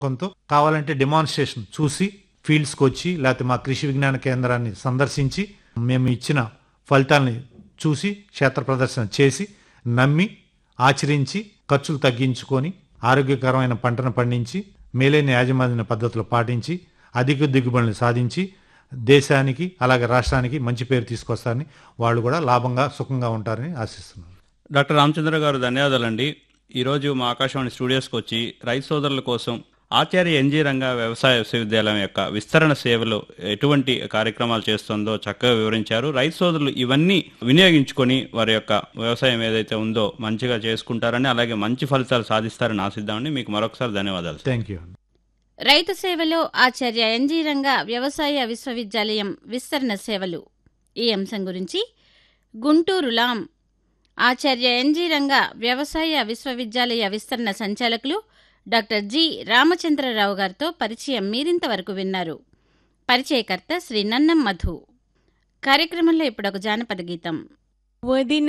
కొంత కావాలంటే డెమాన్స్ట్రేషన్ చూసి ఫీల్డ్స్కి వచ్చి లేకపోతే మా కృషి విజ్ఞాన కేంద్రాన్ని సందర్శించి మేము ఇచ్చిన ఫలితాలని చూసి క్షేత్ర ప్రదర్శన చేసి నమ్మి ఆచరించి ఖర్చులు తగ్గించుకొని ఆరోగ్యకరమైన పంటను పండించి మేలైన యాజమాన్య పద్ధతులు పాటించి అధిక దిగుబడులు సాధించి దేశానికి అలాగే రాష్ట్రానికి మంచి పేరు తీసుకొస్తారని వాళ్ళు కూడా లాభంగా సుఖంగా ఉంటారని ఆశిస్తున్నాను డాక్టర్ రామచంద్ర గారు ధన్యవాదాలండి ఈరోజు మా ఆకాశవాణి స్టూడియోస్కి వచ్చి రైతు సోదరుల కోసం ఆచార్య ఎన్జీ రంగ వ్యవసాయ విశ్వవిద్యాలయం యొక్క విస్తరణ సేవలు ఎటువంటి కార్యక్రమాలు చేస్తుందో చక్కగా వివరించారు రైతు సోదరులు ఇవన్నీ వినియోగించుకొని వారి యొక్క వ్యవసాయం ఏదైతే ఉందో మంచిగా చేసుకుంటారని అలాగే మంచి ఫలితాలు సాధిస్తారని ఆశిద్దామని మీకు మరొకసారి ధన్యవాదాలు థ్యాంక్ యూ రైతు సేవలో ఆచార్య ఎన్జీ రంగ వ్యవసాయ విశ్వవిద్యాలయం విస్తరణ సేవలు ఈ అంశం గురించి గుంటూరు లాం ఆచార్య ఎన్జీ రంగ వ్యవసాయ విశ్వవిద్యాలయ విస్తరణ సంచాలకులు డాక్టర్ జి రామచంద్రరావు గారితో పరిచయం మీరింతవరకు విన్నారు పరిచయకర్త శ్రీ నన్నం మధు కార్యక్రమంలో ఇప్పుడు ఒక జానపద గీతం వదిన